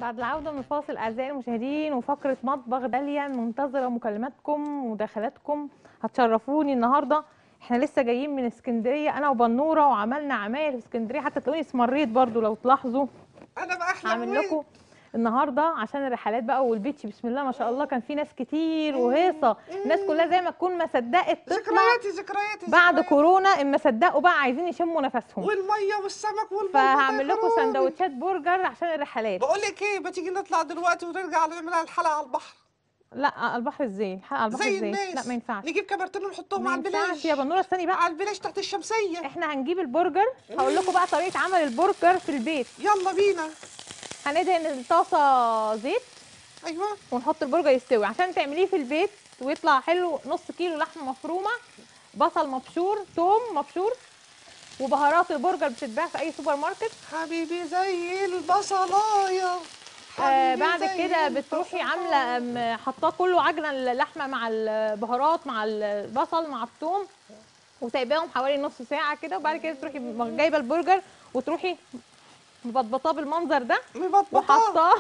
بعد العودة من الفاصل أعزائي المشاهدين وفقرة مطبخ داليا منتظرة مكالماتكم ومداخلاتكم هتشرفوني النهاردة احنا لسه جايين من اسكندرية أنا وبنورة وعملنا عمايل في اسكندرية حتى تلاقوني اسمريت برضو لو تلاحظوا انا باحلى هعمل لكم النهارده عشان الرحلات بقى والبيتش بسم الله ما شاء الله كان في ناس كتير وهيصه الناس كلها زي ما تكون ما صدقت تطلع ذكرياتي ذكرياتي بعد ذكرياتي. كورونا اما صدقوا بقى عايزين يشموا نفسهم والميه والسمك والبلبط فهعمل يا لكم خرابي. سندوتشات برجر عشان الرحلات بقول لك ايه ما تيجي نطلع دلوقتي ونرجع نعملها الحلقه على البحر لا على البحر ازاي الحلقه على البحر زي ازاي الناس لا ما ينفعش نجيب كبرتين ونحطهم ما على ينفعش البلاش يا بنوره استني بقى على البلاش تحت الشمسيه احنا هنجيب البرجر هقول لكم بقى طريقه عمل البرجر في البيت يلا بينا هندهن الطاسه زيت ايوه ونحط البرجر يستوي عشان تعمليه في البيت ويطلع حلو نص كيلو لحمه مفرومه بصل مبشور توم مبشور وبهارات البرجر بتتباع في اي سوبر ماركت حبيبي زي البصلايه آه حبيبي بعد زي كده بتروحي عامله أم، حاطاه كله عجنه اللحمه مع البهارات مع البصل مع الثوم وسايباهم حوالي نص ساعه كده وبعد كده تروحي جايبه البرجر وتروحي مبطبطاه بالمنظر ده مبطبطاه وحطاه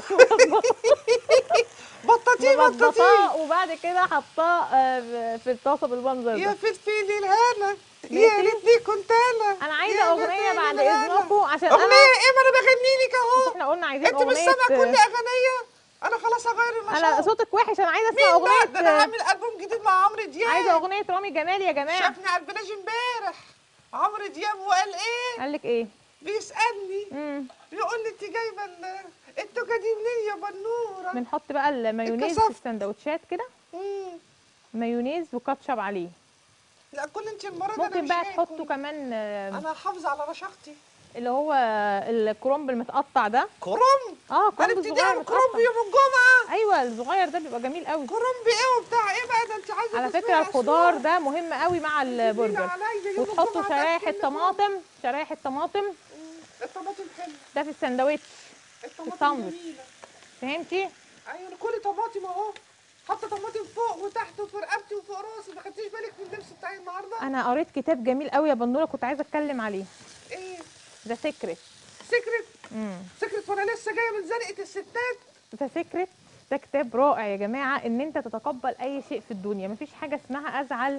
بطاطيه بطاطيه مبطبطاه وبعد كده حطاه آه، في الطاسه بالمنظر يا ده فلفلي الهنا ماشي. يا ريتني كنت انا انا عايزه يا اغنيه ريتني بعد أنا. اذنكم عشان اغنيه انا ايه ما انا بغني لك اهو احنا قلنا عايزين انت مش اغنيه سامع كل اغنيه انا خلاص هغير النشاط انا صوتك وحش انا عايزه اسمع مين ده؟ ده انا اغنيه عامل البوم جديد مع عمرو دياب عايزه اغنيه رامي جمال يا جماعه شافني على البلاج امبارح عمرو دياب وقال ايه قال لك ايه بيسالني امم بيقول لي انت جايبه ال- التوكه دي منين يا بنوره بنحط بقى المايونيز في الكثافة. السندوتشات كده مم. مايونيز وكاتشب عليه لا كل انت المره دي أنا ممكن مش بقى هاكل. تحطوا كمان آه، انا حافظه على رشاقتي اللي هو الكرومب المتقطع ده كرنب اه انا كرومب ابتدائي صغير بكرنب متقطع يوم الجمعه ايوه الصغير ده بيبقى جميل قوي كرنب ايه وبتاع ايه بقى ده انت عايزه على تسمعي فكره الخضار أسماء؟ ده مهم قوي مع البرجر عليا يوم وتحطوا الجمعة شرايح تأكلني الطماطم شرايح الطماطم كرنب. الطماطم حلو ده في السندوتش الطماطم الساندوتش. جميله فهمتي ايوه انا كل طماطم اهو حاطه طماطم فوق وتحت وفي رقبتي وفوق راسي ما خدتيش بالك من اللبس بتاعي النهارده انا قريت كتاب جميل قوي يا بنوره كنت عايزه اتكلم عليه ايه ذا سيكريت سكرت امم سكرت وانا لسه جايه من زنقه الستات ذا سيكريت ده كتاب رائع يا جماعه ان انت تتقبل اي شيء في الدنيا مفيش حاجه اسمها ازعل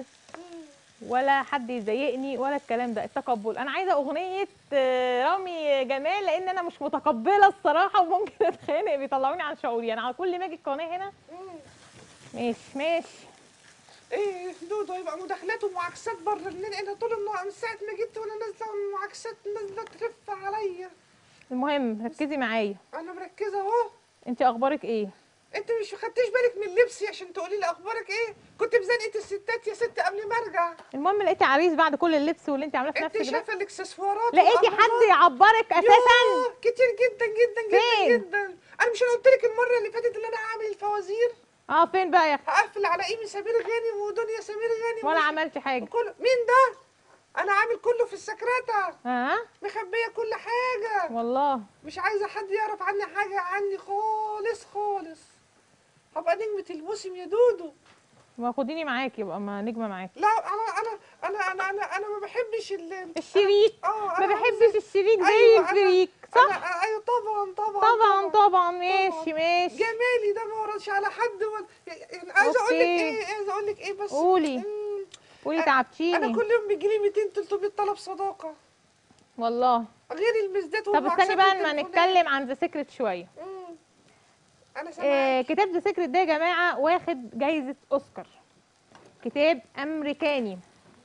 ولا حد يضايقني ولا الكلام ده التقبل انا عايزه اغنيه آه، رامي جمال لان انا مش متقبله الصراحه وممكن اتخانق بيطلعوني عن شعوري انا على كل ما اجي القناه هنا ماشي ماشي ايه دودو يبقى مداخلات ومعاكسات بره الليل انا طول النهار من ساعه ما جيت وانا نازله معاكسات نازله ترف عليا المهم ركزي معايا انا مركزه اهو انت اخبارك ايه انت مش خدتيش بالك من لبسي عشان تقولي لي اخبارك ايه كنت في زنقه الستات يا ست قبل ما ارجع المهم لقيتي عريس بعد كل اللبس واللي انت عاملاه في انت نفسك ده شايفه الاكسسوارات لقيتي والألوان؟ حد يعبرك اساسا ياه، كتير جدا جدا جدا فين؟ جدا انا مش انا قلت لك المره اللي فاتت اللي انا هعمل الفوازير اه فين بقى يا اخي هقفل على ايمي سمير غانم ودنيا سمير غانم ولا وش- عملتي حاجه كله مين ده انا عامل كله في السكرته ها مخبيه كل حاجه والله مش عايزه حد يعرف عني حاجه عني خالص خالص هبقى نجمه الموسم يا دودو ما خديني معاكي يبقى ما نجمه معاكي لا انا انا انا انا انا, أنا ما بحبش ال الشريك اه ما أنا بحبش الشريك زي أيوة، أنا- الفريك صح أنا ايوه طبعا طبعا طبعا طبعا ماشي ماشي جمالي ده ما وردش على حد ولا يعني عايزه اقول لك أوكي. ايه عايزه اقول لك ايه بس قولي. مم، قولي انا تعبتيني كل يوم بيجي لي 200 300 طلب صداقه والله غير المزدات طب والمعاكسات استني بقى اما والتليفونات. نتكلم عن ذا سيكريت شويه مم. انا آه سامعاك كتاب ذا سيكريت ده يا جماعه واخد جايزه اوسكار كتاب امريكاني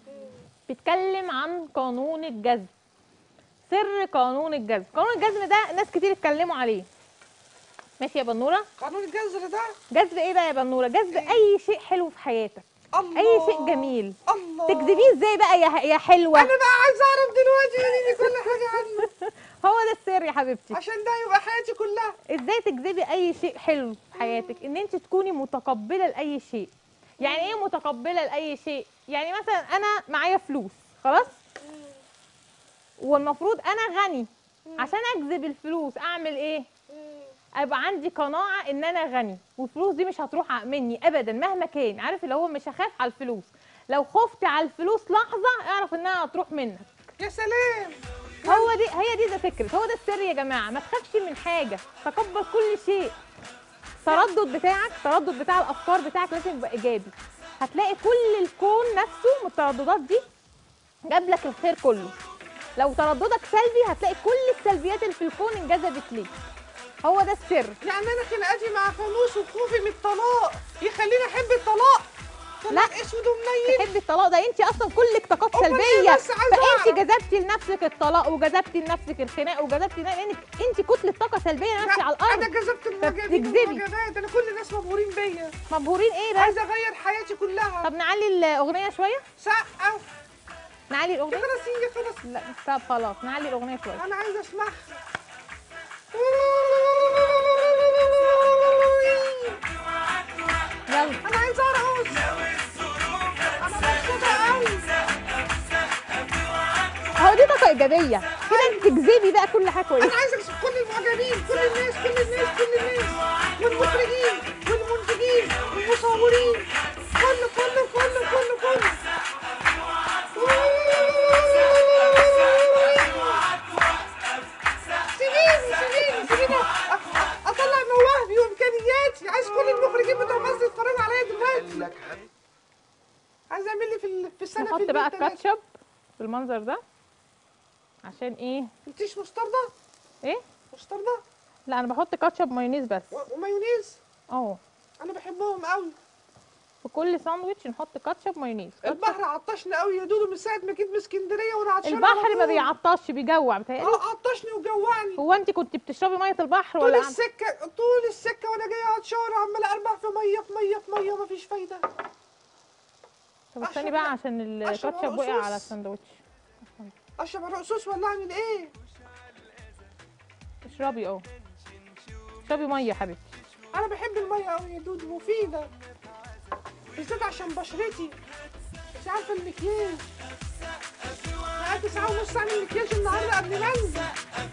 بيتكلم عن قانون الجذب سر قانون الجذب قانون الجذب ده ناس كتير اتكلموا عليه ماشي يا بنوره قانون الجزر ده جذب ايه بقى يا بنوره جذب اي شيء حلو في حياتك الله اي شيء جميل الله تجذبيه ازاي بقى يا يا حلوه انا بقى عايزه اعرف دلوقتي قولي لي كل حاجه عنه هو ده السر يا حبيبتي عشان ده يبقى حياتي كلها ازاي تجذبي اي شيء حلو في حياتك ان انت تكوني متقبله لاي شيء يعني ايه متقبله لاي شيء يعني مثلا انا معايا فلوس خلاص والمفروض انا غني عشان اجذب الفلوس اعمل ايه ابقى عندي قناعه ان انا غني والفلوس دي مش هتروح مني ابدا مهما كان عارف اللي هو مش هخاف على الفلوس لو خفت على الفلوس لحظه اعرف انها هتروح منك يا سلام هو دي هي دي ده فكره هو ده السر يا جماعه ما تخافش من حاجه تقبل كل شيء التردد بتاعك التردد بتاع الافكار بتاعك لازم يبقى ايجابي هتلاقي كل الكون نفسه من الترددات دي جاب لك الخير كله لو ترددك سلبي هتلاقي كل السلبيات اللي في الكون انجذبت ليك هو ده السر يعني انا خناقاتي مع فانوس وخوفي من الطلاق يخليني احب الطلاق لا. طلاق اسود ومنيل تحبي الطلاق ده انت اصلا كلك طاقات أمال إيه سلبيه بس عايزة فانت أعرف؟ جذبتي لنفسك الطلاق وجذبتي لنفسك الخناق وجذبتي لانك انت كتله طاقه سلبيه ماشيه على انا الارض جذبت المعجبين فبتجذبي. والمعجبات انا كل الناس مبهورين بيا مبهورين ايه بس عايزه اغير حياتي كلها طب نعلي الاغنيه شويه سقف نعلي يا الاغنيه خلاص يا خلاص لا طب خلاص نعلي الاغنيه شويه انا عايزه اسمعها يلا انا عايزه ارقص انا مبسوطه قوي اهو دي طاقه ايجابيه كده انت تجذبي بقى كل حاجه كويسه انا عايزه اكسب كل المعجبين كل الناس كل الناس كل الناس والمخرجين والمنتجين والمصورين كله كله كله كله كله سيبيني سيبيني سيبيني أ- أ- اطلع مواهبي وامكانياتي عايز كل المخرجين بتوع مصر يتفرجوا عليا دلوقتي عايز اعمل لي في ال- في السنه في نحط بقى البيت تلاتة. الكاتشب بالمنظر ده عشان ايه انتيش مستردة ايه مستردة لا انا بحط كاتشب مايونيز بس و- ومايونيز اهو انا بحبهم قوي في كل ساندوتش نحط كاتشب مايونيز كاتشب. البحر عطشني قوي يا دودو من ساعه ما جيت من اسكندريه وانا عطشانه البحر على ما طول. بيعطش بيجوع بتهيألي اه عطشني وجوعني هو انت كنت بتشربي ميه البحر طول ولا عم- السكه طول السكه وانا جايه عطشانه عماله اربع في ميه في ميه في ميه ومفيش فايده طب أشرب استني بقى لا. عشان أشرب الكاتشب وقع عرق على صوص. الساندوتش اشرب رقصوص ولا اعمل ايه اشربي اه اشربي ميه يا حبيبتي انا بحب الميه قوي يا دودو مفيده بالذات عشان بشرتي انت عارفه المكياج انا قعدت ساعه ونص اعمل مكياج النهارده قبل ما انزل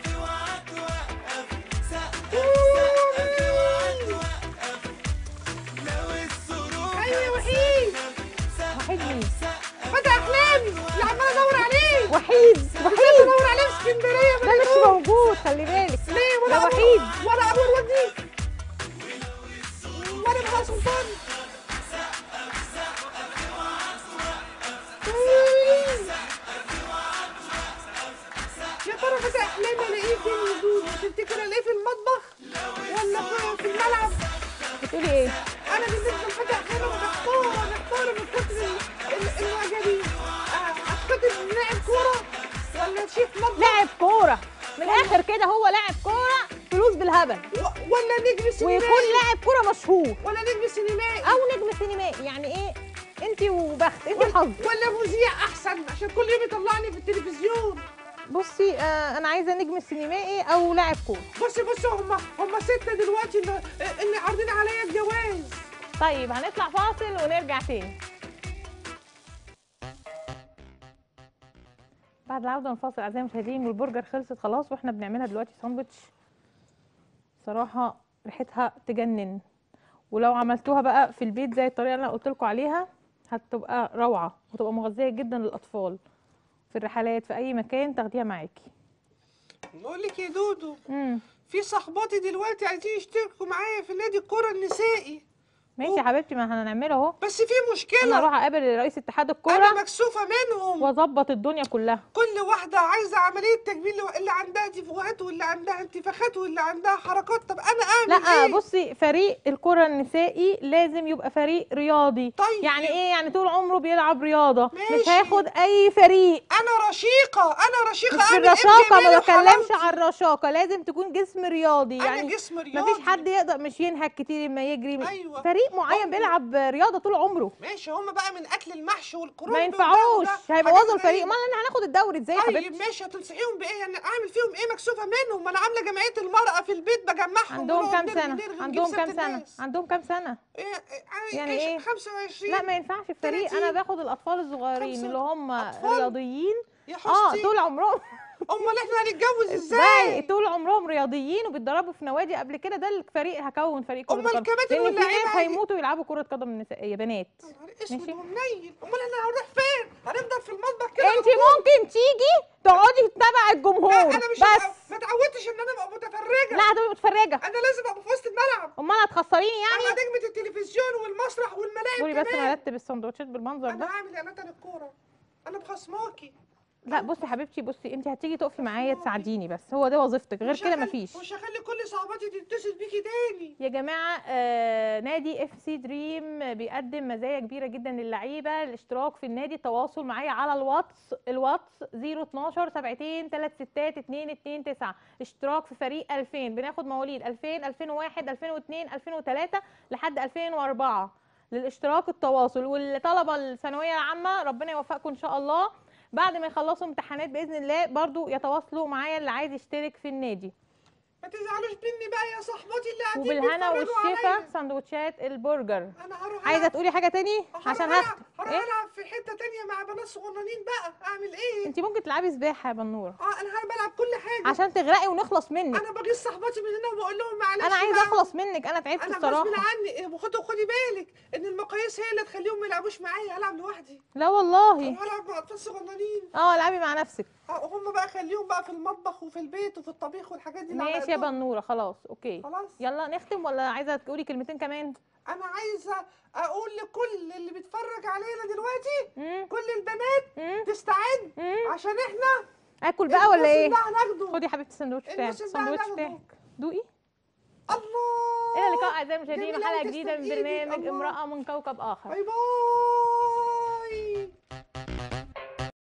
ايوه يا وحيد وحيد مين فتى احلامي اللي عمال ادور عليه وحيد نزلت وحيد ادور عليه في اسكندريه ده مش مجنون. موجود خلي بالك ليه ده ولا وحيد ولا ابو الوديع ولا بهاء سلطان يا ترى فتى احلامي الاقيه فين يا دودو تفتكر الاقيه في المطبخ ولا في- في الملعب بتقولي ايه انا بالنسبه لفتى احلامي انا محتاره محتاره من كتر ال- ال- المعجبين آه، اختار لاعب كوره ولا شيف مطبخ لاعب كوره من الاخر كده هو لاعب كوره فلوس بالهبل و- ولا نجم سينمائي ويكون لاعب كوره مشهور ولا نجم سينمائي او نجم سينمائي يعني ايه انت وبخت انت وحظ ولا مذيع احسن عشان كل يوم يطلعني في التلفزيون بصي آه انا عايزه نجم سينمائي او لاعب كوره بصي بصي هم هم ستة دلوقتي اللي, اللي عارضين عليا الجواز طيب هنطلع فاصل ونرجع تاني بعد العودة من الفاصل أعزائي المشاهدين والبرجر خلصت خلاص واحنا بنعملها دلوقتي ساندوتش صراحة ريحتها تجنن ولو عملتوها بقى في البيت زي الطريقة اللي أنا قلت لكم عليها هتبقى روعة وتبقى مغذية جدا للأطفال في الرحلات في أي مكان تاخديها معاكي بقول لك يا دودو امم في صحباتي دلوقتي عايزين يشتركوا معايا في نادي الكرة النسائي ماشي يا حبيبتي ما احنا هنعمله اهو بس في انا مشكلة اروح اقابل رئيس اتحاد انا الكوره مكسوفة منهم واظبط الدنيا كلها كل واحدة عايزة عملية تجميل اللي عندها ديفوهات واللي عندها انتفاخات واللي عندها حركات طب انا اعمل لا ايه؟ بصي فريق الكره النسائي لازم يبقى فريق رياضي طيب. يعني ايه يعني طول عمره بيلعب رياضه مش ماشي. هياخد اي فريق انا رشيقة انا رشيقة مش في اعمل ايه الرشاقه ما بجمالي بتكلمش وحلاوتي؟ عن الرشاقه لازم تكون جسم رياضي انا يعني جسم رياضي مفيش حد يقدر مش ينهك كتير ما يجري أيوة. فريق معين هم- بيلعب رياضه طول عمره ماشي هم بقى من اكل المحشي والكرنب ما وده ينفعوش وده، هيبوظوا حاجات الفريق غريبة. امال احنا هناخد الدوري ازاي يا طيب حبيبتي ماشي هتنصحيهم بايه يعني اعمل فيهم ايه مكسوفه منهم ما انا عامله جمعيه المراه في البيت بجمعهم عندهم ونقعد كام نرغي سنه نرغي نجيب عندهم سيرة كام سنه الناس. عندهم كام سنه إيه إيه يعني إيه إيه؟ 25 لا ما ينفعش فريق انا 30. باخد الاطفال الصغيرين خمسة. اللي هم أطفال؟ رياضيين يا اه حستي طول عمرهم امال احنا هنتجوز ازاي ازاي طول عمرهم رياضيين وبيتدربوا في نوادي قبل كده ده الفريق هكون فريق كره أمال قدم الكباتن لان في واللاعيبة ناس هي- هيموتوا يلعبوا كره قدم نسائيه بنات يا نهار اسود ماشي. ومنيل امال احنا هنروح فين هنفضل في المطبخ كده انت ممكن تيجي تقعدي تتابعي الجمهور لا انا مش بس ما اتعودتش ان انا ابقى متفرجه لا هتبقي متفرجه انا لازم ابقى في وسط الملعب امال هتخسريني يعني انا نجمه التلفزيون والمسرح والملاعب قولي بس كمان انا ارتب السندوتشات بالمنظر انا ده هعمل اعلانات عن الكوره انا بخصماكي لا بصي يا حبيبتي بصي انت هتيجي تقفي معايا تساعديني بس هو ده وظيفتك غير مش كده هخلي- مفيش مش هخلي كل صحباتي تتصل بيكي تاني يا جماعة آه نادي اف سي دريم بيقدم مزايا كبيرة جدا للعيبة الاشتراك في النادي التواصل معايا على الواتس الواتس 012 72 36 229 اشتراك في فريق 2000 بناخد مواليد 2000 2001 2002 2003 لحد 2004 للاشتراك التواصل والطلبة الثانوية العامة ربنا يوفقكم ان شاء الله بعد ما يخلصوا امتحانات باذن الله برضو يتواصلوا معايا اللي عايز يشترك في النادي ما تزعلوش مني بقى يا صحباتي اللي قاعدين وبالهنا بيتفرجوا والشفا عليا. سندوتشات البرجر انا هروح عايزه ألعب- تقولي حاجه تاني هروح عشان ألعب- هختم هروح ايه العب في حته تانية مع بنات صغننين بقى اعمل ايه انت ممكن تلعبي سباحه يا بنوره اه انا بلعب كل حاجه عشان تغرقي ونخلص منك انا بجيب صحباتي من هنا وبقول لهم معلش انا عايزه بقى. اخلص منك انا تعبت انا الصراحه غصب عني وخدي خدي بالك ان المقاييس هي اللي تخليهم ما يلعبوش معايا العب لوحدي لا والله اروح العب مع اطفال صغننين اه العبي مع نفسك اه وهم بقى خليهم بقى في المطبخ وفي البيت وفي الطبيخ والحاجات دي اللي على ماشي يا قدهم. بنوره خلاص اوكي خلاص يلا نختم ولا عايزه تقولي كلمتين كمان انا عايزه اقول لكل اللي بيتفرج علينا دلوقتي امم كل البنات امم تستعد امم عشان احنا اكل بقى ولا الموسم ايه ده هناخده خدي يا حبيبتي السندوتش بتاعك الموسم ده السندوتش هناخده. بتاعك دوقي الله الى اللقاء اعزائي المشاهدين جميل وحلقه أوي، جديده من تسلم إيدك، برنامج الله. امراه من كوكب اخر باي باي